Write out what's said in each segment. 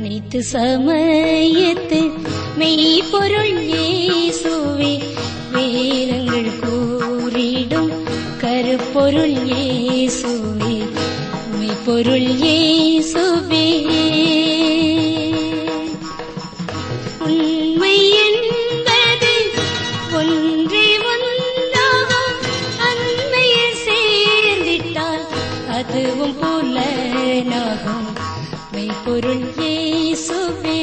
அனைத்து சமயத்து மெய்ப்பொருள் இயேசுவே வேதங்கள் கூறிடும் கருப்பொருள் இயேசுவே மெய்ப்பொருள் இயேசுவே உண்மை என்பது ஒன்றே ஒன்றாகும் அண்மையில் சேர்ந்திட்டால் அதுவும் புலனாகும் மெய்ப்பொருள் இயேசுவே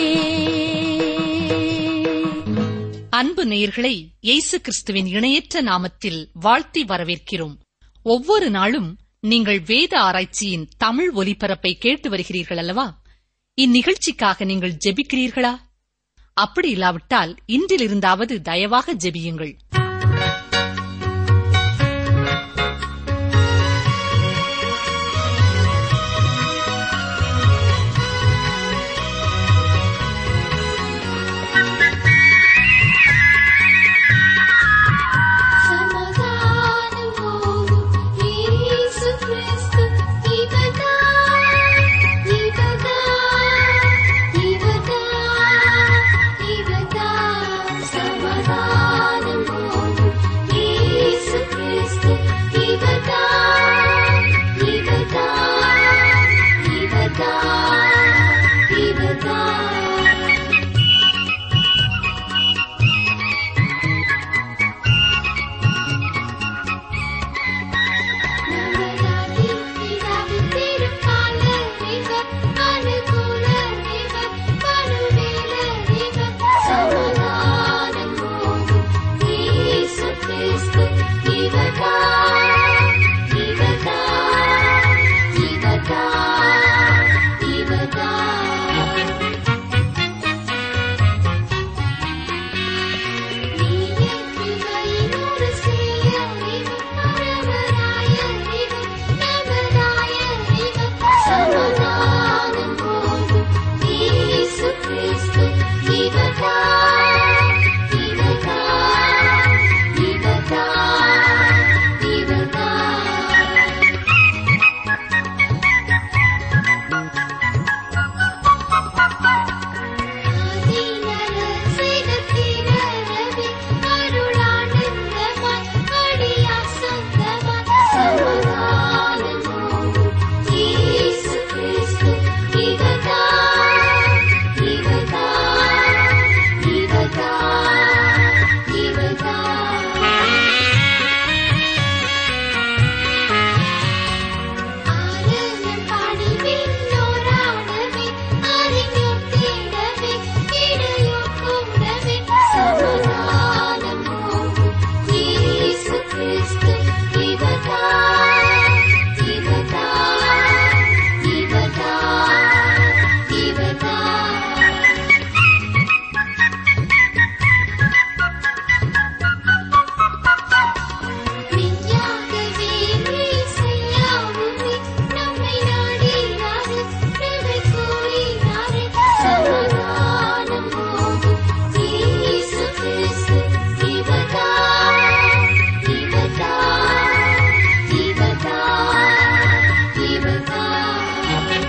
அன்பு நேயர்களை இயேசு கிறிஸ்துவின் இணையற்ற நாமத்தில் வாழ்த்தி வரவேற்கிறோம் ஒவ்வொரு நாளும் நீங்கள் வேத ஆராய்ச்சியின் தமிழ் ஒலிபரப்பை கேட்டு வருகிறீர்கள் அல்லவா இந்நிகழ்ச்சிக்காக நீங்கள் ஜெபிக்கிறீர்களா அப்படி இல்லாவிட்டால் இன்றிலிருந்தாவது தயவாக ஜெபியுங்கள் சமாதானம் போகும் இயேசு கிறிஸ்து இவர்தா இவர்தா இவர்தா இவர்தா சமாதானம் போகும் இயேசு கிறிஸ்து இவர்தா இவர்தா இவர்தா இவர்தா நவராதி பிதாவின் திருப்பாலர் இவர், அனுகூலர் இவர், பணுவேலர் இவர், சமாதானம் போகும் இயேசு கிறிஸ்து இவர்தான், இவர்தான், இவர்தான், இவர்தான். நீயக்கிருபையினோடு செய்ய இவர் பரமராயர் இவர், நமராயர் இவர், சமாதானம் போகும் இயேசு கிறிஸ்து இவர்தான், இவர்தான், இவர்தான், இவர்தான். ஆதிநலர் செய்த திரளவே அருளானந்தமாய் அடியார் சொந்தமாய் சமாதானம் போகும் இயேசு கிறிஸ்து இவர்தான், இவர்தான், இவர்தான், இவர்தான். ஆரணம் பாடி விண்ணோராடவே, அறிஞர் தேடவே, இடையோர் கூடவே, சமாதானம் போகும் இயேசு கிறிஸ்து இவர்தான், இவர்தான், இவர்தான், இவர்தான். மெய்யாகவே இயேசுயாவுமே நம்மை நாடினாரே, கிருபை கூறினாரே, சமாதானம் போகும் இயேசு கிறிஸ்து இவர்தான், இவர்தான், இவர்தான், இவர்தான்.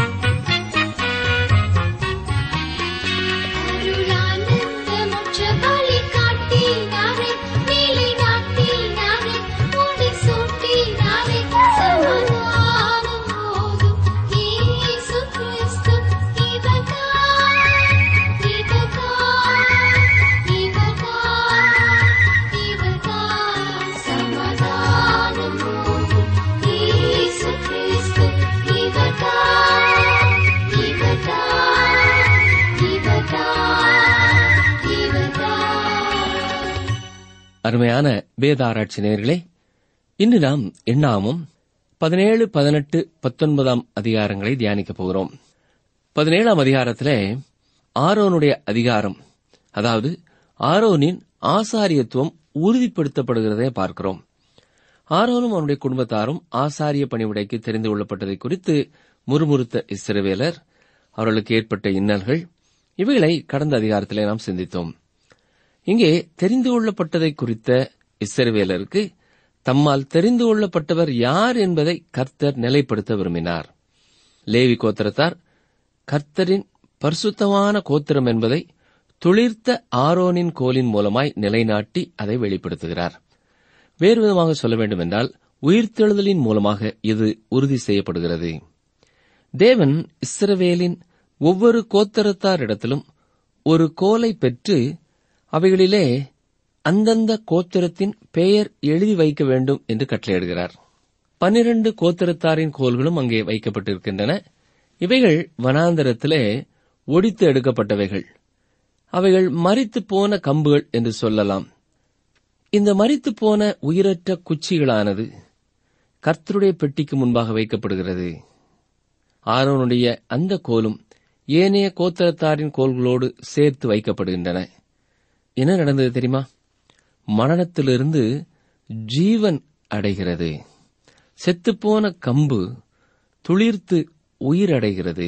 அருளானந்த மோட்ச வழி காட்டினாரே, நிலை நாட்டினாரே, முடி சூட்டினாரே, சமாதானம் போகும் இயேசு கிறிஸ்து இவர்தான், இவர்தான், இவர்தான், இவர்தான். சமாதானம் போகும் இயேசு கிறிஸ்து இவர்தான், இவர்தான், இவர்தான், இவர்தான். அருமையான வேத ஆராய்ச்சி நேயர்களே இன்று நாம் எண்ணாமும் பதினேழு பதினெட்டு பத்தொன்பதாம் அதிகாரங்களை தியானிக்கப் போகிறோம் பதினேழாம் அதிகாரத்திலே ஆரோனுடைய அதிகாரம் அதாவது ஆரோனின் ஆசாரியத்துவம் உறுதிப்படுத்தப்படுகிறதை பார்க்கிறோம் ஆரோனும் அவனுடைய குடும்பத்தாரும் ஆசாரிய பணிவிடைக்கு தெரிந்து கொள்ளப்பட்டதை குறித்து முறுமுறுத்த இஸ்ரவேலர் அவர்களுக்கு ஏற்பட்ட இன்னல்கள் இவைகளை கடந்த அதிகாரத்திலே நாம் சிந்தித்தோம் இங்கே தெரிந்து கொள்ளப்பட்டதை குறித்த இஸ்ரவேலருக்கு தம்மால் தெரிந்து கொள்ளப்பட்டவர் யார் என்பதை கர்த்தர் நிலைப்படுத்த விரும்பினார் லேவி கோத்திரத்தார் கர்த்தரின் பரிசுத்தமான கோத்திரம் என்பதை துளிர்த்த ஆரோனின் கோலின் மூலமாய் நிலைநாட்டி அதை வெளிப்படுத்துகிறார் வேறு விதமாக சொல்ல வேண்டும் என்றால் உயிர்த்தெழுதலின் மூலமாக இது உறுதி செய்யப்படுகிறது தேவன் இஸ்ரவேலின் ஒவ்வொரு கோத்திரத்தாரிடத்திலும் ஒரு கோலை பெற்று அவைகளிலே அந்தந்த கோத்திரத்தின் பெயர் எழுதி வைக்க வேண்டும் என்று கட்டளையிடுகிறார் பன்னிரண்டு கோத்திரத்தாரின் கோல்களும் அங்கே வைக்கப்பட்டிருக்கின்றன இவைகள் வனாந்தரத்திலே ஒடித்து எடுக்கப்பட்டவைகள் அவைகள் மரித்து போன கம்புகள் என்று சொல்லலாம் இந்த மரித்து போன உயிரற்ற குச்சிகளானது கர்த்தருடைய பெட்டிக்கு முன்பாக வைக்கப்படுகிறது ஆரோனுடைய அந்த கோலும் ஏனைய கோத்திரத்தாரின் கோல்களோடு சேர்த்து வைக்கப்படுகின்றன என்ன நடந்தது தெரியுமா மரணத்திலிருந்து ஜீவன் அடைகிறது செத்துப்போன கம்பு துளிர்த்து உயிரடைகிறது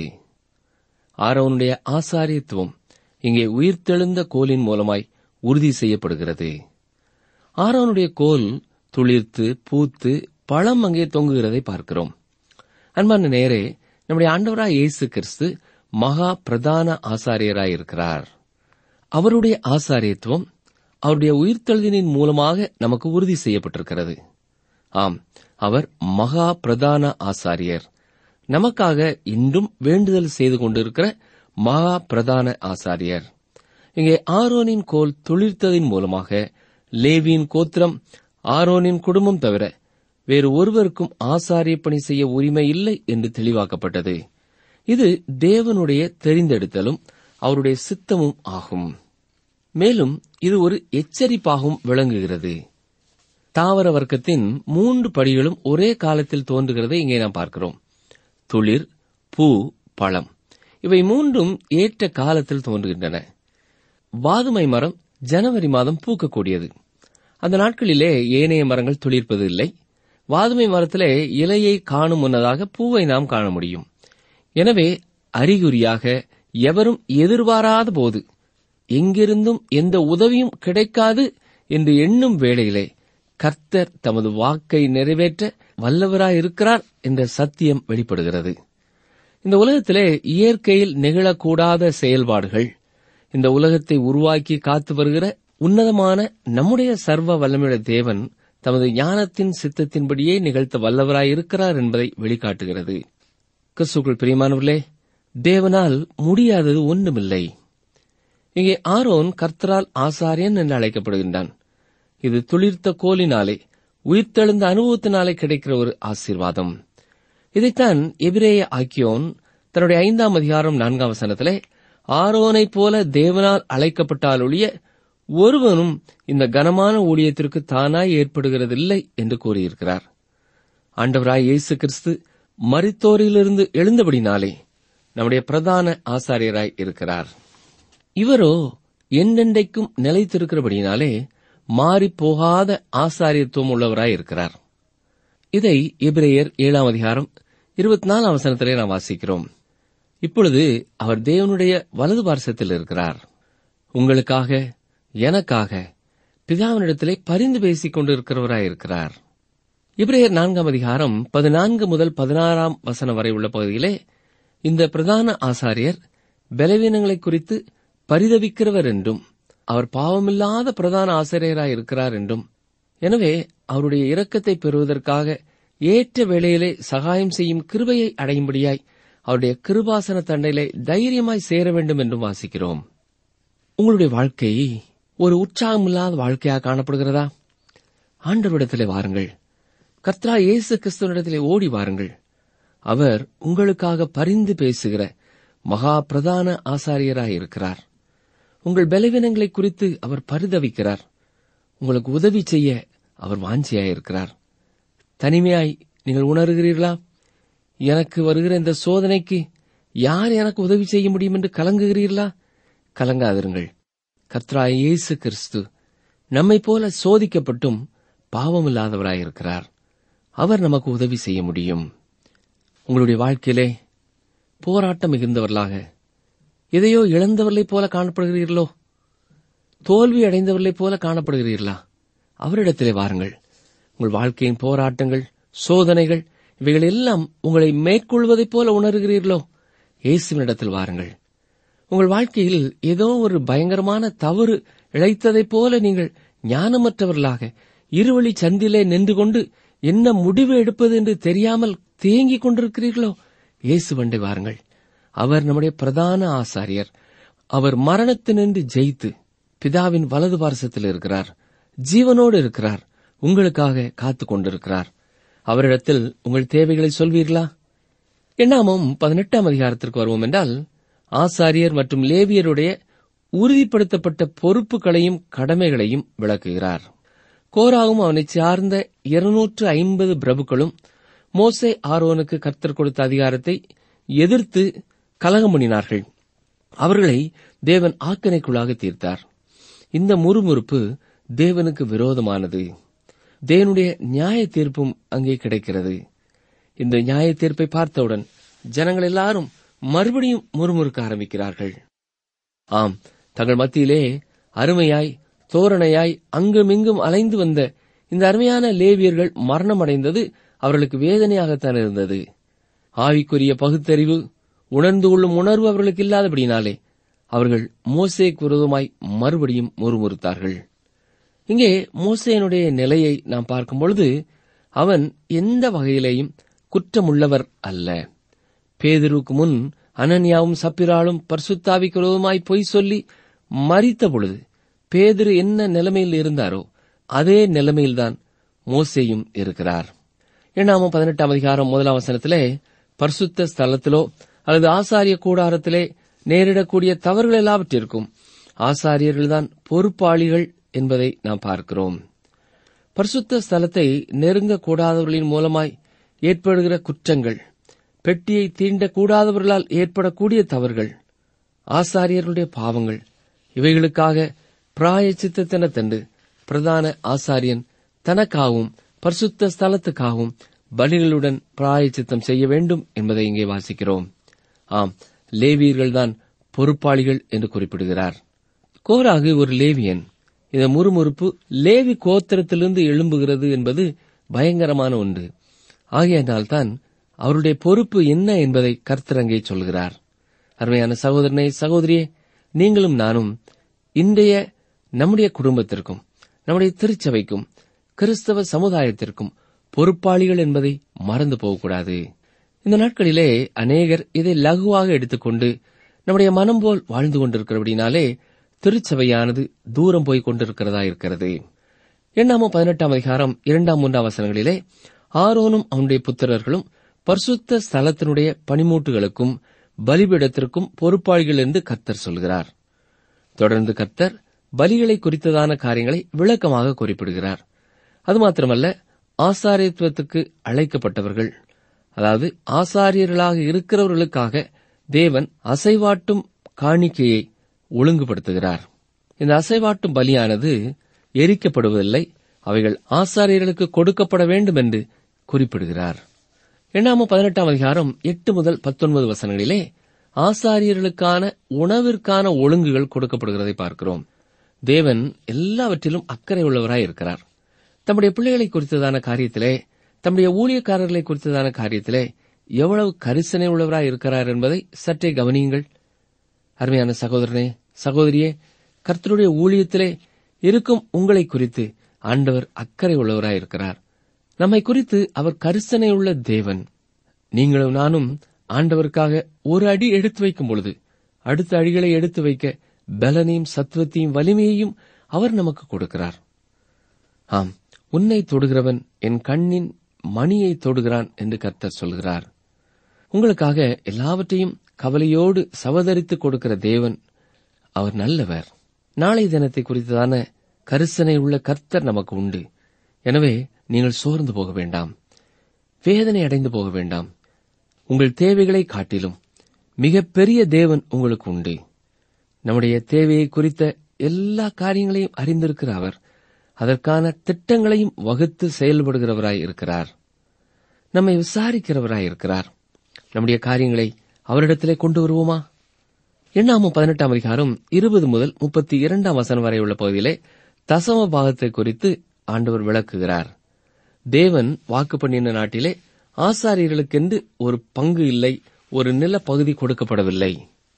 ஆரோனுடைய ஆசாரியத்துவம் இங்கே உயிர்த்தெழுந்த கோலின் மூலமாய் உறுதி செய்யப்படுகிறது ஆரோனுடைய கோல் துளிர்த்து பூத்து பழம் அங்கே தொங்குகிறதை பார்க்கிறோம் அன்பான நேரே நம்முடைய ஆண்டவராய் இயேசு கிறிஸ்து மகா பிரதான ஆசாரியராய் இருக்கிறார் அவருடைய ஆசாரியத்துவம் அவருடைய உயிர்த்தெழுதினின் மூலமாக நமக்கு உறுதி செய்யப்பட்டிருக்கிறது ஆம் அவர் மகா பிரதான ஆசாரியர் நமக்காக இன்றும் வேண்டுதல் செய்து கொண்டிருக்கிற மகா பிரதான ஆசாரியர் இங்கே ஆரோனின் கோல் துளிர்த்ததின் மூலமாக லேவியின் கோத்திரம் ஆரோனின் குடும்பம் தவிர வேறு ஒருவருக்கும் ஆசாரிய பணி செய்ய உரிமை இல்லை என்று தெளிவாக்கப்பட்டது இது தேவனுடைய தெரிந்தெடுத்தலும் அவருடைய சித்தமும் ஆகும் மேலும் இது ஒரு எச்சரிப்பாகவும் விளங்குகிறது தாவர வர்க்கத்தின் மூன்று படிகளும் ஒரே காலத்தில் தோன்றுகிறதை இங்கே நாம் பார்க்கிறோம் துளிர் பூ பழம் இவை மூன்றும் ஏற்ற காலத்தில் தோன்றுகின்றன வாதுமை மரம் ஜனவரி மாதம் பூக்கக்கூடியது அந்த நாட்களிலே ஏனைய மரங்கள் துளிர்ப்பது இல்லை வாதுமை மரத்திலே இலையை காணும் முன்னதாக பூவை நாம் காண முடியும் எனவே அறிகுறியாக எவரும் எதிர்பாராத போது எங்கிருந்தும் எந்த உதவியும் கிடைக்காது என்று எண்ணும் வேளையிலே கர்த்தர் தமது வாக்கை நிறைவேற்ற வல்லவராயிருக்கிறார் என்ற சத்தியம் வெளிப்படுகிறது இந்த உலகத்திலே இயற்கையில் நிகழக்கூடாத செயல்பாடுகள் இந்த உலகத்தை உருவாக்கி காத்து வருகிற உன்னதமான நம்முடைய சர்வ வல்லமையுடைய தேவன் தமது ஞானத்தின் சித்தத்தின்படியே நிகழ்த்த வல்லவராயிருக்கிறார் என்பதை வெளிக்காட்டுகிறது கிறிஸ்துக்குள் பிரியமானவர்களே தேவனால் முடியாதது ஒன்றுமில்லை இங்கே ஆரோன் கர்த்தரால் ஆசாரியன் என்று அழைக்கப்படுகின்றான் இது துளிர்த்த கோலினாலே உயிர்த்தெழுந்த அனுபவத்தினாலே கிடைக்கிற ஒரு ஆசீர்வாதம் இதைத்தான் எபிரேய ஆக்கியோன் தன்னுடைய ஐந்தாம் அதிகாரம் நான்காம் வசனத்திலே ஆரோனைப் போல தேவனால் அழைக்கப்பட்டால் ஒழிய ஒருவனும் இந்த கனமான ஊழியத்திற்கு தானாய் ஏற்படுகிறதில்லை என்று கூறியிருக்கிறார் ஆண்டவராய் இயேசு கிறிஸ்து மரித்தோரிலிருந்து எழுந்தபடினாலே நம்முடைய பிரதான ஆசாரியராய் இருக்கிறார் இவரோ என்றென்றைக்கும் நிலைத்திருக்கிறபடினாலே மாறிப் போகாத ஆசாரியத்துவம் உள்ளவராய் இருக்கிறார் இதை எபிரேயர் ஏழாம் அதிகாரம் இருபத்தி நாலாம் வசனத்திலே நாம் வாசிக்கிறோம் இப்பொழுது அவர் தேவனுடைய வலது பார்சத்தில் இருக்கிறார் உங்களுக்காக எனக்காக பிதாவினிடத்திலே பரிந்து பேசிக் கொண்டிருக்கிறவராய் இருக்கிறார் இப்ரேயர் நான்காம் அதிகாரம் பதினான்கு முதல் பதினாறாம் வசனம் வரை உள்ள பகுதியிலே இந்த பிரதான ஆசாரியர் பலவீனங்களை குறித்து பரிதவிக்கிறவர் என்றும் அவர் பாவமில்லாத பிரதான ஆசிரியராய் இருக்கிறார் என்றும் எனவே அவருடைய இரக்கத்தை பெறுவதற்காக ஏற்ற வேளையிலே சகாயம் செய்யும் கிருபையை அடையும்படியாய் அவருடைய கிருபாசன தண்டையிலே தைரியமாய் சேர வேண்டும் என்றும் வாசிக்கிறோம் உங்களுடைய வாழ்க்கை ஒரு உற்சாகமில்லாத வாழ்க்கையாக காணப்படுகிறதா ஆண்டவரிடத்திலே வாருங்கள் கர்த்தரா இயேசு கிறிஸ்துவனிடத்திலே ஓடி வாருங்கள் அவர் உங்களுக்காக பரிந்து பேசுகிற மகா பிரதான ஆசாரியராய் இருக்கிறார் உங்கள் பலவீனங்களை குறித்து அவர் பரிதவிக்கிறார் உங்களுக்கு உதவி செய்ய அவர் வாஞ்சியாயிருக்கிறார் தனிமையாய் நீங்கள் உணர்கிறீர்களா எனக்கு வருகிற இந்த சோதனைக்கு யார் எனக்கு உதவி செய்ய முடியும் என்று கலங்குகிறீர்களா கலங்காதிருங்கள் கர்த்தராய் இயேசு கிறிஸ்து நம்மைப் போல சோதிக்கப்பட்டும் பாவமில்லாதவராயிருக்கிறார் அவர் நமக்கு உதவி செய்ய முடியும் உங்களுடைய வாழ்க்கையிலே போராட்டம் மிகுந்தவர்களாக எதையோ இழந்தவர்களைப் போல காணப்படுகிறீர்களோ தோல்வி அடைந்தவர்களைப் போல காணப்படுகிறீர்களா அவரிடத்திலே வாருங்கள் உங்கள் வாழ்க்கையின் போராட்டங்கள் சோதனைகள் இவைகள் எல்லாம் உங்களை மேற்கொள்வதைப் போல உணர்கிறீர்களோ இயேசுவினிடத்தில் வாருங்கள் உங்கள் வாழ்க்கையில் ஏதோ ஒரு பயங்கரமான தவறு இழைத்ததைப் போல நீங்கள் ஞானமற்றவர்களாக இருவழி சந்திலே நின்று கொண்டு என்ன முடிவு எடுப்பது என்று தெரியாமல் தேங்கிக் கொண்டிருக்கிறீர்களோ இயேசுவண்டை வாருங்கள் அவர் நம்முடைய பிரதான ஆசாரியர் அவர் மரணத்தினின்று ஜெயித்து பிதாவின் வலது பாரசத்தில் இருக்கிறார் ஜீவனோடு இருக்கிறார் உங்களுக்காக காத்துக் கொண்டிருக்கிறார் அவரிடத்தில் உங்கள் தேவைகளை சொல்வீர்களா எண்ணாமும் பதினெட்டாம் அதிகாரத்திற்கு வருவோம் என்றால் ஆசாரியர் மற்றும் லேவியருடைய உறுதிப்படுத்தப்பட்ட பொறுப்புகளையும் கடமைகளையும் விளக்குகிறார் கோராவும் அவனை சார்ந்த இருநூற்று ஐம்பது பிரபுக்களும் மோசே ஆரோனுக்கு கர்த்தர் கொடுத்த அதிகாரத்தை எதிர்த்து கலகம் பண்ணினார்கள் அவர்களை தேவன் ஆக்கனைக்குள்ளாக தீர்த்தார் இந்த முறுமுறுப்பு தேவனுக்கு விரோதமானது தேவனுடைய நியாய தீர்ப்பும் அங்கே கிடைக்கிறது இந்த நியாய தீர்ப்பை பார்த்தவுடன் ஜனங்கள் எல்லாரும் மறுபடியும் முறுமுறுக்க ஆரம்பிக்கிறார்கள் ஆம் தங்கள் மத்தியிலே அருமையாய் தோரணையாய் அங்குமிங்கும் அலைந்து வந்த இந்த அருமையான லேவியர்கள் மரணமடைந்தது அவர்களுக்கு வேதனையாகத்தான் இருந்தது ஆவிக்குரிய பகுத்தறிவு உணர்ந்து கொள்ளும் உணர்வு அவர்களுக்கு இல்லாதபடினாலே அவர்கள் மோசேக்கு விரோதமாய் மறுபடியும் முறுமுறுத்தார்கள் இங்கே மோசேனுடைய நிலையை நாம் பார்க்கும் பொழுது அவன் எந்த வகையிலேயும் குற்றமுள்ளவர் அல்ல பேதுருக்கு முன் அனன்யாவும் சப்பிராலும் பர்சுத்தாவிக்கு விரோதமாய் பொய் சொல்லி மறித்த பொழுது பேதுரு என்ன நிலைமையில் இருந்தாரோ அதே நிலைமையில்தான் மோசேயும் இருக்கிறார் எண்ணாம பதினெட்டாம் அதிகாரம் முதலாம் வசனத்திலே பரிசுத்த ஸ்தலத்திலோ அல்லது ஆசாரிய கூடாரத்திலே நேரிடக்கூடிய தவறுகள் எல்லாவற்றிற்கும் ஆசாரியர்கள்தான் பொறுப்பாளிகள் என்பதை நாம் பார்க்கிறோம் பரிசுத்த ஸ்தலத்தை நெருங்கக்கூடாதவர்களின் மூலமாய் ஏற்படுகிற குற்றங்கள் பெட்டியை தீண்டக்கூடாதவர்களால் ஏற்படக்கூடிய தவறுகள் ஆசாரியர்களுடைய பாவங்கள் இவைகளுக்காக பிராயச்சித்தனத்தண்டு பிரதான ஆசாரியன் தனக்காகவும் பரிசுத்த ஸ்தலத்துக்காகவும் பலிகளுடன் பிராயச்சித்தம் செய்ய வேண்டும் என்பதை இங்கே வாசிக்கிறோம் ஆம் லேவியர்கள்தான் பொறுப்பாளிகள் என்று குறிப்பிடுகிறார் கோராகு ஒரு லேவியன் இந்த முறுமுறுப்பு லேவி கோத்திரத்திலிருந்து எழும்புகிறது என்பது பயங்கரமான ஒன்று ஆகையினால்தான் அவருடைய பொறுப்பு என்ன என்பதை கர்த்தரங்கே சொல்கிறார் அருமையான சகோதரனை சகோதரியே நீங்களும் நானும் இன்றைய நம்முடைய குடும்பத்திற்கும் நம்முடைய திருச்சபைக்கும் கிறிஸ்தவ சமுதாயத்திற்கும் பொறுப்பாளிகள் என்பதை மறந்து போகக்கூடாது இந்த நாட்களிலே அநேகர் இதை லகுவாக எடுத்துக்கொண்டு நம்முடைய மனம் போல் வாழ்ந்து கொண்டிருக்கிறபடினாலே திருச்சபையானது தூரம் போய் கொண்டிருக்கிறதா இருக்கிறது எண்ணாமோ பதினெட்டாம் அதிகாரம் இரண்டாம் மூன்றாம் வசனங்களிலே ஆரோனும் அவனுடைய புத்திரர்களும் பரிசுத்த ஸ்தலத்தினுடைய பனிமூட்டுகளுக்கும் பலிபீடத்திற்கும் பொறுப்பாளிகள் என்று கர்த்தர் சொல்கிறார் தொடர்ந்து கர்த்தர் பலிகளை குறித்ததான காரியங்களை விளக்கமாக குறிப்பிடுகிறார் அது மாத்திரமல்ல ஆசாரியத்துவத்துக்கு அழைக்கப்பட்டவர்கள் அதாவது ஆசாரியர்களாக இருக்கிறவர்களுக்காக தேவன் அசைவாட்டும் காணிக்கையை ஒழுங்குபடுத்துகிறார் இந்த அசைவாட்டும் பலியானது எரிக்கப்படுவதில்லை அவைகள் ஆசாரியர்களுக்கு கொடுக்கப்பட வேண்டும் என்று குறிப்பிடுகிறார் எண்ணாம பதினெட்டாம் அதிகாரம் எட்டு முதல் பத்தொன்பது வசனங்களிலே ஆசாரியர்களுக்கான உணவிற்கான ஒழுங்குகள் கொடுக்கப்படுகிறதை பார்க்கிறோம் தேவன் எல்லாவற்றிலும் அக்கறை உள்ளவராய் இருக்கிறார் தம்முடைய பிள்ளைகளை குறித்ததான காரியத்திலே தம்முடைய ஊழியக்காரர்களை குறித்ததான காரியத்திலே எவ்வளவு கரிசனை உள்ளவராய் இருக்கிறார் என்பதை சற்றே கவனியுங்கள் அருமையான சகோதரனே சகோதரியே கர்த்தருடைய ஊழியத்திலே இருக்கும் உங்களை குறித்து ஆண்டவர் அக்கறை உள்ளவராய் இருக்கிறார் நம்மை குறித்து அவர் கரிசனை உள்ள தேவன் நீங்களும் நானும் ஆண்டவருக்காக ஒரு அடி எடுத்து வைக்கும் பொழுது அடுத்த அடிகளை எடுத்து வைக்க பலனையும் சத்துவத்தையும் வலிமையையும் அவர் நமக்கு கொடுக்கிறார் ஆம் உன்னை தொடுகிறவன் என் கண்ணின் மணியை தொடுகிறான் என்று கர்த்தர் சொல்கிறார் உங்களுக்காக எல்லாவற்றையும் கவலையோடு சவதரித்துக் கொடுக்கிற தேவன் அவர் நல்லவர் நாளை தினத்தை குறித்ததான கரிசனை உள்ள கர்த்தர் நமக்கு உண்டு எனவே நீங்கள் சோர்ந்து போக வேண்டாம் வேதனை அடைந்து போக வேண்டாம் உங்கள் தேவைகளை காட்டிலும் மிகப்பெரிய தேவன் உங்களுக்கு உண்டு நம்முடைய தேவையை குறித்த எல்லா காரியங்களையும் அறிந்திருக்கிற அவர் அதற்கான திட்டங்களையும் வகுத்து செயல்படுகிறவராய் இருக்கிறார் நம்மை விசாரிக்கிறவராய் இருக்கிறார் நம்முடைய காரியங்களை அவரிடத்திலே கொண்டு வருவோமா எண்ணாமும் பதினெட்டாம் அதிகாரம் இருபது முதல் முப்பத்தி இரண்டாம் வசனம் வரை உள்ள பகுதியிலே தசம பாகத்தை குறித்து ஆண்டவர் விளக்குகிறார் தேவன் வாக்கு பண்ணின நாட்டிலே ஆசாரியர்களுக்கென்று ஒரு பங்கு இல்லை ஒரு நிலப்பகுதி கொடுக்கப்படவில்லை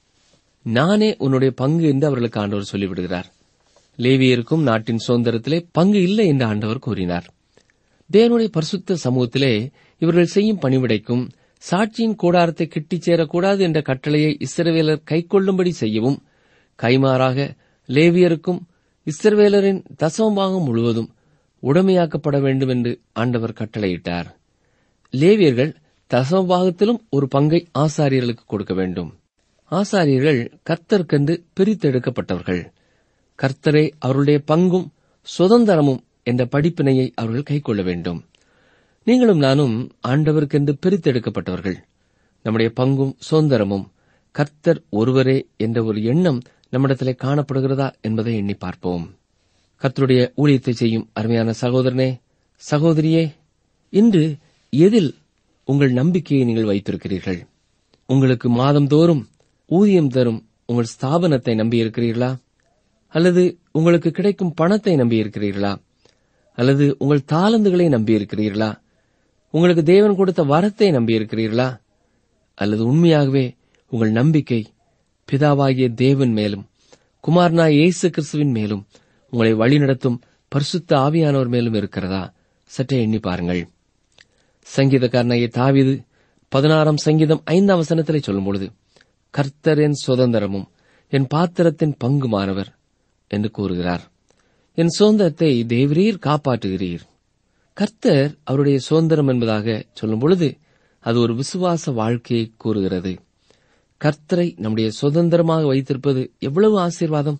நானே உன்னுடைய பங்கு என்று அவர்களுக்கு ஆண்டவர் சொல்லிவிடுகிறார் லேவியருக்கும் நாட்டின் சுதந்திரத்திலே பங்கு இல்லை என்று ஆண்டவர் கூறினார் தேவனுடைய பரிசுத்த சமூகத்திலே இவர்கள் செய்யும் பணிவிடைக்கும் சாட்சியின் கூடாரத்தை கிட்டிச் சேரக்கூடாது என்ற கட்டளையை இஸ்ரவேலர் கைக்கொள்ளும்படி செய்யவும் கைமாறாக லேவியருக்கும் இஸ்ரவேலரின் தசமபாகம் முழுவதும் உடமையாக்கப்பட வேண்டும் என்று ஆண்டவர் கட்டளையிட்டார் லேவியர்கள் தசமபாகத்திலும் ஒரு பங்கை ஆசாரியர்களுக்கு கொடுக்க வேண்டும் ஆசாரியர்கள் கர்த்தர்க்கென்று பிரித்தெடுக்கப்பட்டவர்கள் கர்த்தரே அவருடைய பங்கும் சுதந்திரமும் என்ற படிப்பினையை அவர்கள் கைக்கொள்ள வேண்டும் நீங்களும் நானும் ஆண்டவருக்கென்று பிரித்தெடுக்கப்பட்டவர்கள் நம்முடைய பங்கும் சுதந்திரமும் கர்த்தர் ஒருவரே என்ற ஒரு எண்ணம் நம்மிடத்திலே காணப்படுகிறதா என்பதை எண்ணி பார்ப்போம் கர்த்தருடைய ஊழியத்தை செய்யும் அருமையான சகோதரனே சகோதரியே இன்று எதில் உங்கள் நம்பிக்கையை நீங்கள் வைத்திருக்கிறீர்கள் உங்களுக்கு மாதந்தோறும் ஊதியம் தரும் உங்கள் ஸ்தாபனத்தை நம்பியிருக்கிறீர்களா அல்லது உங்களுக்கு கிடைக்கும் பணத்தை நம்பியிருக்கிறீர்களா அல்லது உங்கள் தாளந்துகளை நம்பியிருக்கிறீர்களா உங்களுக்கு தேவன் கொடுத்த வரத்தை நம்பியிருக்கிறீர்களா அல்லது உண்மையாகவே உங்கள் நம்பிக்கை பிதாவாகிய தேவன் மேலும் குமாரனா இயேசு கிறிஸ்துவின் மேலும் உங்களை வழிநடத்தும் பரிசுத்த ஆவியானவர் மேலும் இருக்கிறதா சற்றே எண்ணி பாருங்கள் சங்கீதக்காரனாகிய தாவீது பதினாறாம் சங்கீதம் ஐந்தாம் வசனத்திலே சொல்லும் பொழுது கர்த்தர் என் சுதந்திரமும் என் பாத்திரத்தின் பங்குமானவர் என்று கூறுகிறார் என் சுதந்திரத்தை தேவரீர் காப்பாற்றுகிறீர் கர்த்தர் அவருடைய சுதந்திரம் என்பதாக சொல்லும் பொழுது அது ஒரு விசுவாச வாழ்க்கையை கூறுகிறது கர்த்தரை நம்முடைய சுதந்திரமாக வைத்திருப்பது எவ்வளவு ஆசீர்வாதம்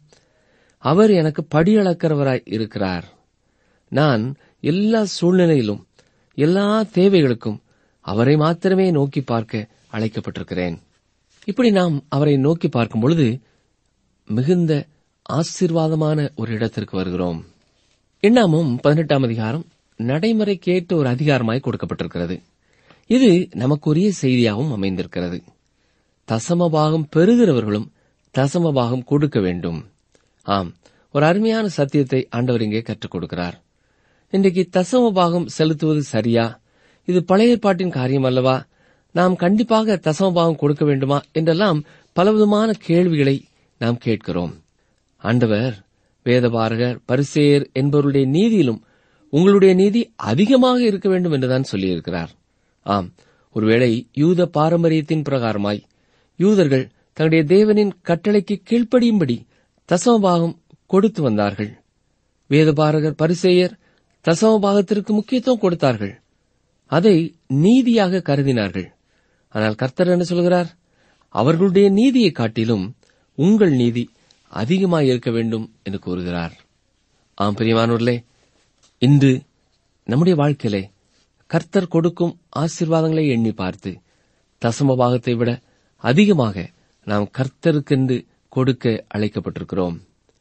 அவர் எனக்கு படியளக்கிறவராய் இருக்கிறார் நான் எல்லா சூழ்நிலையிலும் எல்லா தேவைகளுக்கும் அவரை மாத்திரமே நோக்கி பார்க்க அழைக்கப்பட்டிருக்கிறேன் இப்படி நாம் அவரை நோக்கி பார்க்கும் பொழுது மிகுந்த ஆசீர்வாதமான ஒரு இடத்திற்கு வருகிறோம் எண்ணாமும் பதினெட்டாம் அதிகாரம் நடைமுறை கேட்டு ஒரு அதிகாரமாய் கொடுக்கப்பட்டிருக்கிறது இது நமக்குரிய செய்தியாகவும் அமைந்திருக்கிறது தசமபாகம் பெறுகிறவர்களும் தசமபாகம் கொடுக்க வேண்டும் ஆம் ஒரு அருமையான சத்தியத்தை ஆண்டவர் இங்கே கற்றுக் கொடுக்கிறார் இன்றைக்கு தசமபாகம் செலுத்துவது சரியா இது பழைய ஏற்பாட்டின் காரியம் அல்லவா நாம் கண்டிப்பாக தசமபாகம் கொடுக்க வேண்டுமா என்றெல்லாம் பலவிதமான கேள்விகளை நாம் கேட்கிறோம் ஆண்டவர் வேதபாரகர் பரிசேயர் என்பவருடைய நீதியிலும் உங்களுடைய நீதி அதிகமாக இருக்க வேண்டும் என்றுதான் சொல்லியிருக்கிறார் ஆம் ஒருவேளை யூத பாரம்பரியத்தின் பிரகாரமாய் யூதர்கள் தங்களுடைய தேவனின் கட்டளைக்கு கீழ்ப்படியும்படி தசமபாகம் கொடுத்து வந்தார்கள் வேதபாரகர் பரிசேயர் தசமபாகத்திற்கு முக்கியத்துவம் கொடுத்தார்கள் அதை நீதியாக கருதினார்கள் ஆனால் கர்த்தர் என்ன சொல்கிறார் அவர்களுடைய நீதியை காட்டிலும் உங்கள் நீதி அதிகமாக இருக்க வேண்டும் என்று கூறுகிறார் ஆம் பிரியமானூர்களே இன்று நம்முடைய வாழ்க்கையிலே கர்த்தர் கொடுக்கும் ஆசீர்வாதங்களை எண்ணி பார்த்து தசம பாகத்தை விட அதிகமாக நாம் கர்த்தருக்கென்று கொடுக்க அழைக்கப்பட்டிருக்கிறோம்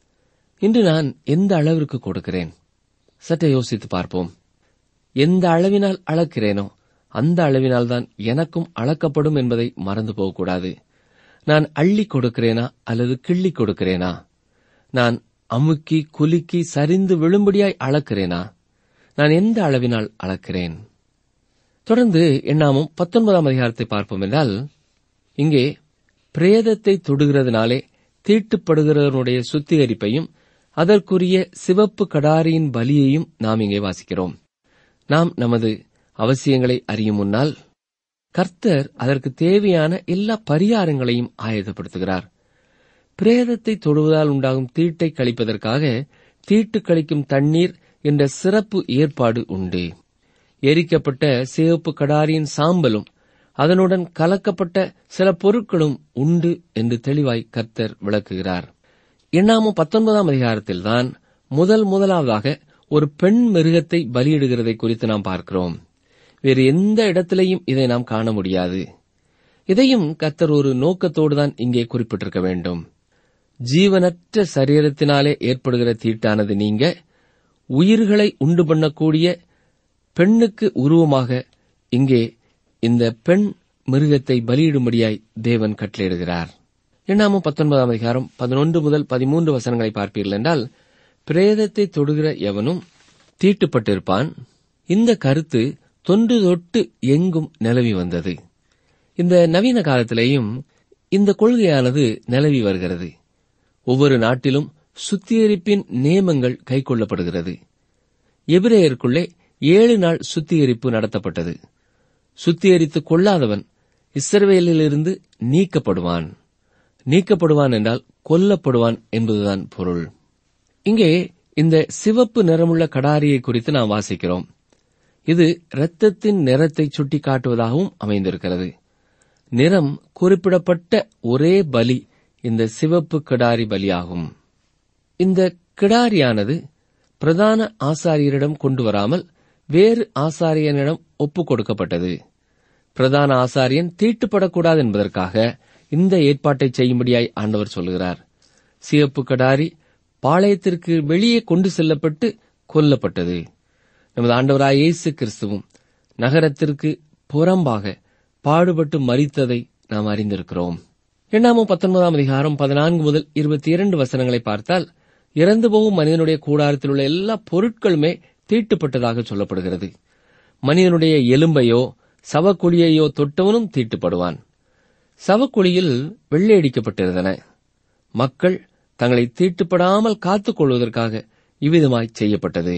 இன்று நான் எந்த அளவிற்கு கொடுக்கிறேன் சற்றே யோசித்து பார்ப்போம் எந்த அளவினால் அளக்கிறேனோ அந்த அளவினால் தான் எனக்கும் அளக்கப்படும் என்பதை மறந்து போகக்கூடாது நான் அள்ளி கொடுக்கிறேனா அல்லது கிள்ளி கொடுக்கிறேனா நான் அமுக்கி குலுக்கி சரிந்து விழும்படியாய் அளக்கிறேனா நான் எந்த அளவினால் அளக்கிறேன் தொடர்ந்து எண்ணாமும் பத்தொன்பதாம் அதிகாரத்தை பார்ப்போம் என்றால் இங்கே பிரேதத்தை தொடுகிறதுனாலே தீட்டுப்படுகிறவனுடைய சுத்திகரிப்பையும் அதற்குரிய சிவப்பு கடாரியின் பலியையும் நாம் இங்கே வாசிக்கிறோம் நாம் நமது அவசியங்களை அறியும் முன்னால் கர்த்தர் அதற்கு தேவையான எல்லா பரிகாரங்களையும் ஆயத்தப்படுத்துகிறார் பிரேதத்தை தொடுவதால் உண்டாகும் தீட்டை கழிப்பதற்காக தீட்டு கழிக்கும் தண்ணீர் என்ற சிறப்பு ஏற்பாடு உண்டு எரிக்கப்பட்ட சிவப்பு கடாரியின் சாம்பலும் அதனுடன் கலக்கப்பட்ட சில பொருட்களும் உண்டு என்று தெளிவாய் கர்த்தர் விளக்குகிறார் எண்ணாமும் பத்தொன்பதாம் அதிகாரத்தில்தான் முதல் முதலாவதாக ஒரு பெண் மிருகத்தை பலியிடுகிறதை குறித்து நாம் பார்க்கிறோம் வேறு எந்த இடத்திலையும் இதை நாம் காண முடியாது இதையும் கர்த்தர் ஒரு நோக்கத்தோடு தான் இங்கே குறிப்பிட்டிருக்க வேண்டும் ஜீவனற்ற சரீரத்தினாலே ஏற்படுகிற தீட்டானது நீங்க உயிர்களை உண்டு பண்ணக்கூடிய பெண்ணுக்கு உருவமாக இங்கே இந்த பெண் மிருகத்தை பலியிடும்படியாய் தேவன் கட்டளையிடுகிறார் எண்ணாமும் பத்தொன்பதாம் அதிகாரம் பதினொன்று முதல் பதிமூன்று வசனங்களை பார்ப்பீர்கள் என்றால் பிரேதத்தை தொடுகிற எவனும் தீட்டுப்பட்டிருப்பான் இந்த கருத்து தொன்று தொட்டு எங்கும் நிலவி வந்தது இந்த நவீன காலத்திலேயும் இந்த கொள்கையானது நிலவி வருகிறது ஒவ்வொரு நாட்டிலும் சுத்திகரிப்பின் நியமங்கள் கைக்கொள்ளப்படுகிறது எபிரேயருக்குள்ளே ஏழு நாள் சுத்திகரிப்பு நடத்தப்பட்டது சுத்திகரித்துக் கொள்ளாதவன் இஸ்ரவேலிலிருந்து நீக்கப்படுவான் நீக்கப்படுவான் என்றால் கொல்லப்படுவான் என்பதுதான் பொருள் இங்கே இந்த சிவப்பு நிறமுள்ள கடாரியை குறித்து நாம் வாசிக்கிறோம் இது இரத்தத்தின் நிறத்தை சுட்டிக்காட்டுவதாகவும் அமைந்திருக்கிறது நிறம் குறிப்பிடப்பட்ட ஒரே பலி இந்த சிவப்பு கிடாரி பலியாகும் இந்த கிடாரியானது பிரதான ஆசாரியரிடம் கொண்டு வராமல் வேறு ஆசாரியனிடம் ஒப்புக் கொடுக்கப்பட்டது பிரதான ஆசாரியன் தீட்டுப்படக்கூடாது என்பதற்காக இந்த ஏற்பாட்டை செய்யும்படியாய் ஆண்டவர் சொல்கிறார் சிவப்பு கடாரி பாளையத்திற்கு வெளியே கொண்டு செல்லப்பட்டு கொல்லப்பட்டது நமது ஆண்டவராய் இயேசு கிறிஸ்துவும் நகரத்திற்கு புறம்பாக பாடுபட்டு மரித்ததை நாம் அறிந்திருக்கிறோம் இரண்டாமும் பத்தொன்பதாம் அதிகாரம் பதினான்கு முதல் இருபத்தி இரண்டு வசனங்களை பார்த்தால் இறந்து போகும் மனிதனுடைய கூடாரத்தில் உள்ள எல்லா பொருட்களுமே தீட்டுப்பட்டதாக சொல்லப்படுகிறது மனிதனுடைய எலும்பையோ சவக்குழியையோ தொட்டவனும் தீட்டுப்படுவான் சவக்குழியில் வெள்ளையடிக்கப்பட்டிருந்தன மக்கள் தங்களை தீட்டுப்படாமல் காத்துக் கொள்வதற்காக இவ்விதமாய் செய்யப்பட்டது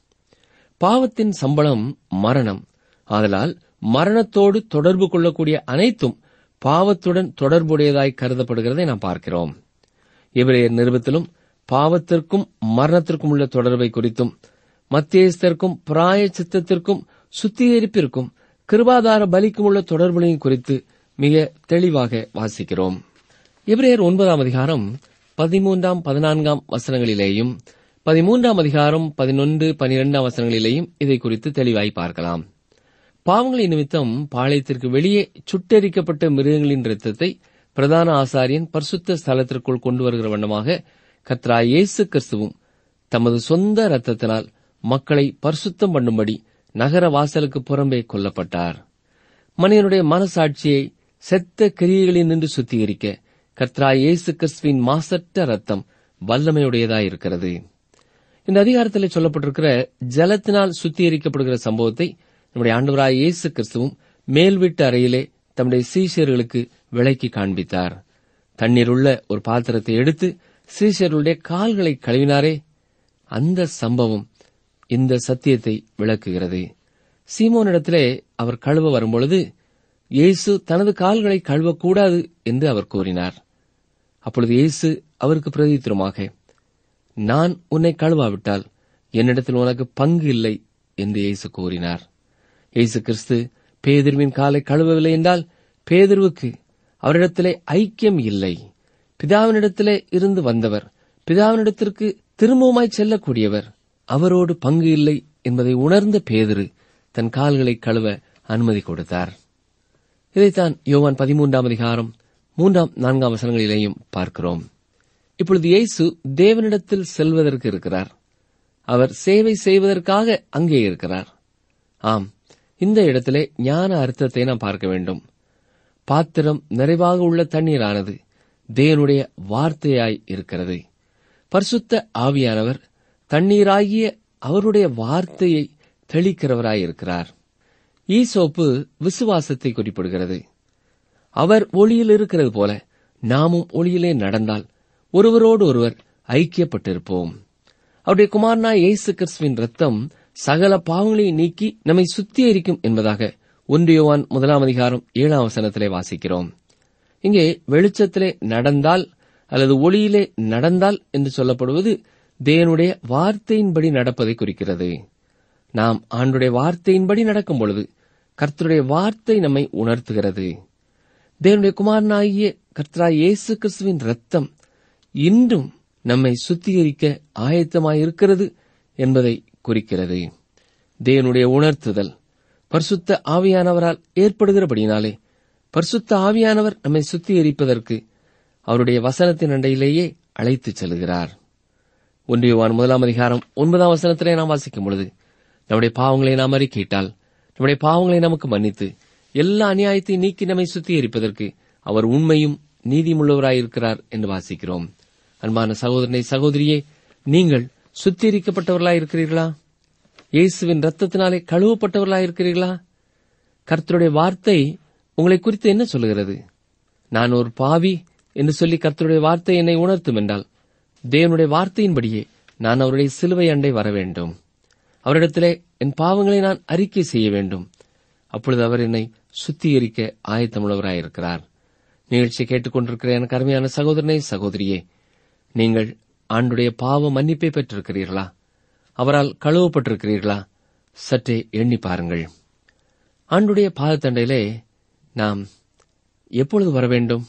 பாவத்தின் சம்பளம் மரணம் ஆதலால் மரணத்தோடு தொடர்பு கொள்ளக்கூடிய அனைத்தும் பாவத்துடன் தொடர்புடையதாய் கருதப்படுகிறதை நாம் பார்க்கிறோம் இவரையர் நிருபத்திலும் பாவத்திற்கும் மரணத்திற்கும் உள்ள தொடர்பை குறித்தும் மத்தியஸ்தர்க்கும் பிராய சித்தத்திற்கும் சுத்திகரிப்பிற்கும் கிருபாதார பலிக்கும் உள்ள தொடர்புகளையும் குறித்து மிக தெளிவாக வாசிக்கிறோம் எபிரேயர் ஒன்பதாம் அதிகாரம் பதிமூன்றாம் பதினான்காம் வசனங்களிலேயும் பதிமூன்றாம் அதிகாரம் பதினொன்று பனிரெண்டாம் வசனங்களிலேயும் இதை குறித்து தெளிவாய் பார்க்கலாம் பாவங்களின் நிமித்தம் பாளையத்திற்கு வெளியே சுட்டெரிக்கப்பட்ட மிருகங்களின் இரத்தத்தை பிரதான ஆசாரியன் பரிசுத்த ஸ்தலத்திற்குள் கொண்டு வருகிற வண்ணமாக கத்ரா இயேசு கிறிஸ்துவும் தமது சொந்த இரத்தத்தினால் மக்களை பரிசுத்தம் பண்ணும்படி நகர வாசலுக்கு புறம்பே கொல்லப்பட்டார் மனிதனுடைய மனசாட்சியை செத்த கிரியைகளில் நின்று சுத்திகரிக்க கத்ரா இயேசு கிறிஸ்துவின் மாசற்ற ரத்தம் வல்லமையுடையதாயிருக்கிறது இந்த அதிகாரத்தில் சொல்லப்பட்டிருக்கிற ஜலத்தினால் சுத்திகரிக்கப்படுகிற சம்பவத்தை நம்முடைய ஆண்டவராய் இயேசு கிறிஸ்துவும் மேல் வீட்டு அறையிலே தம்முடைய சீஷர்களுக்கு விளக்கி காண்பித்தார் தண்ணீர் உள்ள ஒரு பாத்திரத்தை எடுத்து சீஷர்களுடைய கால்களை கழுவினாரே அந்த சம்பவம் இந்த சத்தியத்தை விளக்குகிறது சீமோனிடத்திலே அவர் கழுவ வரும்பொழுது இயேசு தனது கால்களை கழுவக்கூடாது என்று அவர் கூறினார் அப்பொழுது இயேசு அவருக்கு பிரதித்திரமாக நான் உன்னை கழுவாவிட்டால் என்னிடத்தில் உனக்கு பங்கு இல்லை என்று இயேசு கூறினார் இயேசு கிறிஸ்து பேதிருவின் காலை கழுவவில்லை என்றால் பேதிருவுக்கு அவரிடத்திலே ஐக்கியம் இல்லை பிதாவினிடத்திலே இருந்து வந்தவர் பிதாவினிடத்திற்கு திரும்பவுமாய் செல்லக்கூடியவர் அவரோடு பங்கு இல்லை என்பதை உணர்ந்த பேதிரு தன் கால்களை கழுவ அனுமதி கொடுத்தார் இதைத்தான் யோவான் பதிமூன்றாம் அதிகாரம் மூன்றாம் நான்காம் வசனங்களிலேயும் பார்க்கிறோம் இப்பொழுது இயேசு தேவனிடத்தில் செல்வதற்கு இருக்கிறார் அவர் சேவை செய்வதற்காக அங்கே இருக்கிறார் ஆம் இந்த இடத்திலே ஞான அர்த்தத்தை நாம் பார்க்க வேண்டும் பாத்திரம் நிறைவாக உள்ள தண்ணீரானது தேவனுடைய வார்த்தையாய் இருக்கிறது பரிசுத்த ஆவியானவர் தண்ணீராகிய அவருடைய வார்த்தையை தெளிக்கிறவராயிருக்கிறார் ஈசோப்பு விசுவாசத்தை குறிப்பிடுகிறது அவர் ஒளியில் இருக்கிறது போல நாமும் ஒளியிலே நடந்தால் ஒருவரோடு ஒருவர் ஐக்கியப்பட்டிருப்போம் அவருடைய குமாரனாய் இயேசு கிறிஸ்துவின் ரத்தம் சகல பாவங்களை நீக்கி நம்மை சுத்திகரிக்கும் என்பதாக ஒன்றியோவான் முதலாம் அதிகாரம் ஏழாம் வசனத்திலே வாசிக்கிறோம் இங்கே வெளிச்சத்திலே நடந்தால் அல்லது ஒளியிலே நடந்தால் என்று சொல்லப்படுவது தேவனுடைய வார்த்தையின்படி நடப்பதை குறிக்கிறது நாம் ஆண்டுடைய வார்த்தையின்படி நடக்கும் பொழுது கர்த்தருடைய வார்த்தை நம்மை உணர்த்துகிறது தேவனுடைய குமாரனாகிய கர்த்தரா இயேசு கிறிஸ்துவின் ரத்தம் இன்றும் நம்மை சுத்திகரிக்க ஆயத்தமாயிருக்கிறது என்பதை குறிக்கிறது தேவனுடைய உணர்த்துதல் பரிசுத்த ஆவியானவரால் ஏற்படுகிறபடினாலே பரிசுத்த ஆவியானவர் நம்மை சுத்திகரிப்பதற்கு அவருடைய வசனத்தின் அண்டையிலேயே அழைத்துச் செல்கிறார் ஒன்றியவான் முதலாம் அதிகாரம் ஒன்பதாம் வசனத்திலே நாம் வாசிக்கும் பொழுது நம்முடைய பாவங்களை நாம் அறிக்கையிட்டால் நம்முடைய பாவங்களை நமக்கு மன்னித்து எல்லா அநியாயத்தையும் நீக்கி நம்மை சுத்திகரிப்பதற்கு அவர் உண்மையும் நீதியுள்ளவராயிருக்கிறார் என்று வாசிக்கிறோம் அன்பான சகோதரனை சகோதரியே நீங்கள் சுத்திகரிக்கப்பட்டவர்களாயிருக்கிறீர்களா இயேசுவின் ரத்தத்தினாலே கழுவப்பட்டவர்களாயிருக்கிறீர்களா கர்த்தருடைய வார்த்தை உங்களை குறித்து என்ன சொல்லுகிறது நான் ஒரு பாவி என்று சொல்லி கர்த்தருடைய வார்த்தை என்னை உணர்த்தும் என்றால் தேவனுடைய வார்த்தையின்படியே நான் அவருடைய சிலுவை அண்டை வர வேண்டும் அவரிடத்திலே என் பாவங்களை நான் அறிக்கை செய்ய வேண்டும் அப்பொழுது அவர் என்னை சுத்திகரிக்க ஆயத்தமுள்ளவராயிருக்கிறார் நிகழ்ச்சியை கேட்டுக்கொண்டிருக்கிற எனக்கு அருமையான சகோதரனே சகோதரியே நீங்கள் ஆண்டுடைய பாவ மன்னிப்பை பெற்றிருக்கிறீர்களா அவரால் கழுவப்பட்டிருக்கிறீர்களா சற்றே எண்ணி பாருங்கள் ஆண்டுடைய பாதத்தண்டையிலே நாம் எப்பொழுது வர வேண்டும்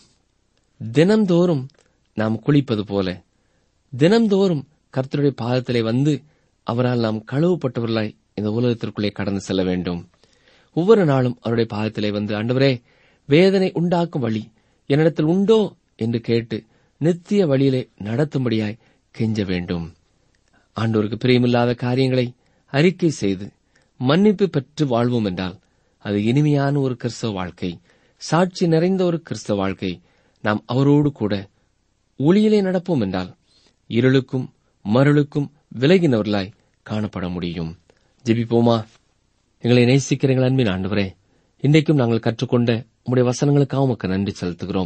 தினந்தோறும் நாம் குளிப்பது போல தினந்தோறும் கர்த்தருடைய பாதத்திலே வந்து அவரால் நாம் கழுவப்பட்டவர்களாய் இந்த உலகத்திற்குள்ளே கடந்து செல்ல வேண்டும் ஒவ்வொரு நாளும் அவருடைய பாதத்திலே வந்து ஆண்டவரே வேதனை உண்டாக்கும் வழி என்னிடத்தில் உண்டோ என்று கேட்டு நித்திய வழியிலே நடத்தும்படியாய் கெஞ்ச வேண்டும் ஆண்டோருக்கு பிரியமில்லாத காரியங்களை அறிக்கை செய்து மன்னிப்பு பெற்று வாழ்வோம் என்றால் அது இனிமையான ஒரு கிறிஸ்தவ வாழ்க்கை சாட்சி நிறைந்த ஒரு கிறிஸ்தவ வாழ்க்கை நாம் அவரோடு கூட ஒளியிலே நடப்போம் என்றால் இருளுக்கும் மருளுக்கும் விலகினவர்களாய் காணப்பட முடியும் ஜெபிப்போமா எங்களை நேசிக்கிற எங்கள் அன்பின் ஆண்டவரே இன்றைக்கும் நாங்கள் கற்றுக்கொண்ட உம்முடைய வசனங்களுக்காக உமக்கு நன்றி செலுத்துகிறோம்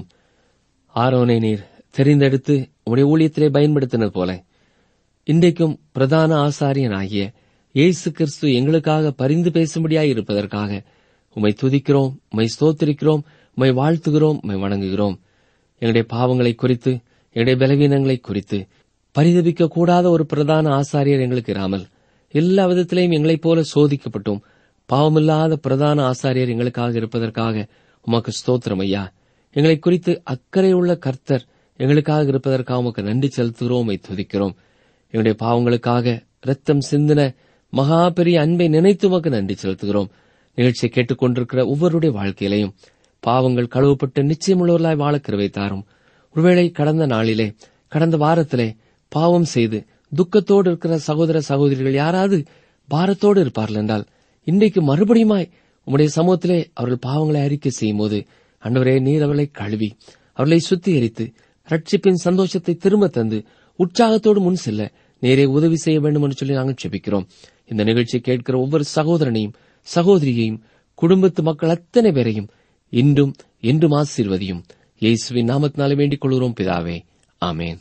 ஆரோனை நீர் தெரிந்தெடுத்து உம்முடைய ஊழியத்திலே பயன்படுத்தினது போல இன்றைக்கும் பிரதான ஆசாரியனாகிய இயேசு கிறிஸ்து எங்களுக்காக பரிந்து பேசும்படியாய் இருப்பதற்காக உம்மை துதிக்கிறோம் உம்மை ஸ்தோத்திரிக்கிறோம் உம்மை வாழ்த்துகிறோம் உம்மை வணங்குகிறோம் எங்களுடைய பாவங்களை குறித்து எங்களுடைய பலவீனங்களை குறித்து பரிதபிக்க கூடாத ஒரு பிரதான ஆசாரியர் எங்களுக்கு இராமல் எல்லா விதத்திலையும் எங்களைப் போல சோதிக்கப்பட்டும் பாவமில்லாத பிரதான ஆசாரியர் எங்களுக்காக இருப்பதற்காக உமக்கு ஸ்தோத்திரம் ஐயா எங்களை குறித்து அக்கறை உள்ள கர்த்தர் எங்களுக்காக இருப்பதற்காக உமக்கு நன்றி செலுத்துகிறோம் உம்மை துதிக்கிறோம் எங்களுடைய பாவங்களுக்காக ரத்தம் சிந்தின மகா பெரிய அன்பை நினைத்து உமக்கு நன்றி செலுத்துகிறோம் நிகழ்ச்சியை கேட்டுக்கொண்டிருக்கிற ஒவ்வொருடைய வாழ்க்கையிலையும் பாவங்கள் கழுவப்பட்டு நிச்சயமுள்ளவர்களாய் வாழ கிருபை தாரும் ஒருவேளை கடந்த நாளிலே கடந்த வாரத்திலே பாவம் செய்து துக்கத்தோடு இருக்கிற சகோதர சகோதரிகள் யாராவது பாரத்தோடு இருப்பார்கள் என்றால் இன்றைக்கு மறுபடியுமாய் உம்முடைய சமூகத்திலே அவர்கள் பாவங்களை அறிக்கை செய்யும் போது அண்டவரே நீர் அவர்களை கழுவி அவர்களை சுத்திகரித்து ரட்சிப்பின் சந்தோஷத்தை திரும்ப தந்து உற்சாகத்தோடு முன் செல்ல நேரே உதவி செய்ய வேண்டும் என்று சொல்லி நாங்கள் செபிக்கிறோம் இந்த நிகழ்ச்சியை கேட்கிற ஒவ்வொரு சகோதரனையும் சகோதரியையும் குடும்பத்து மக்கள் அத்தனை பேரையும் இன்றும் என்றும் ஆசீர்வதியும் இயேசுவின் நாமத்தினாலே வேண்டிக் கொள்கிறோம் பிதாவே ஆமேன்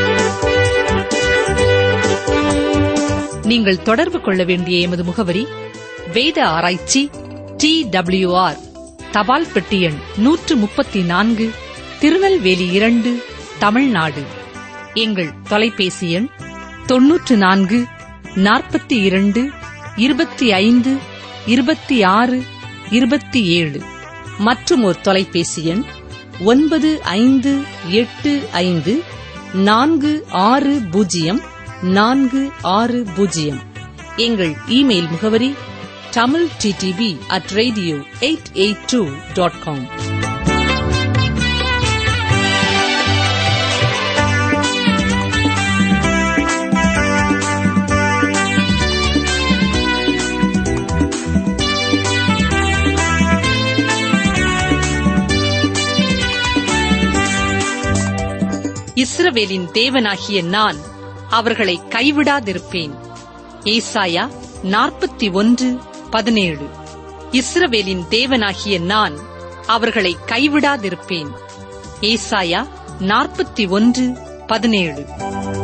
நீங்கள் தொடர்பு கொள்ள வேண்டிய எமது முகவரி வேத ஆராய்ச்சி டி ஆர் தபால் பெட்டி எண் நூற்று முப்பத்தி நான்கு திருநெல்வேலி இரண்டு தமிழ்நாடு எங்கள் தொலைபேசி எண் தொன்னூற்று நான்கு நாற்பத்தி இரண்டு இருபத்தி ஐந்து இருபத்தி ஆறு இருபத்தி ஏழு மற்றும் ஒரு தொலைபேசி எண் ஒன்பது ஐந்து எட்டு ஐந்து நான்கு ஆறு பூஜ்ஜியம் நான்கு ஆறு பூஜ்ஜியம் எங்கள் இமெயில் முகவரி Tamil TTV at radio eight eight two dot com இஸ்ரவேலின் தேவனாகிய நான் அவர்களை கைவிடாதிருப்பேன் ஏசாயா நாற்பத்தி ஒன்று பதினேழு இஸ்ரவேலின் தேவனாகிய நான் அவர்களை கைவிடாதிருப்பேன் ஏசாயா நாற்பத்தி ஒன்று பதினேழு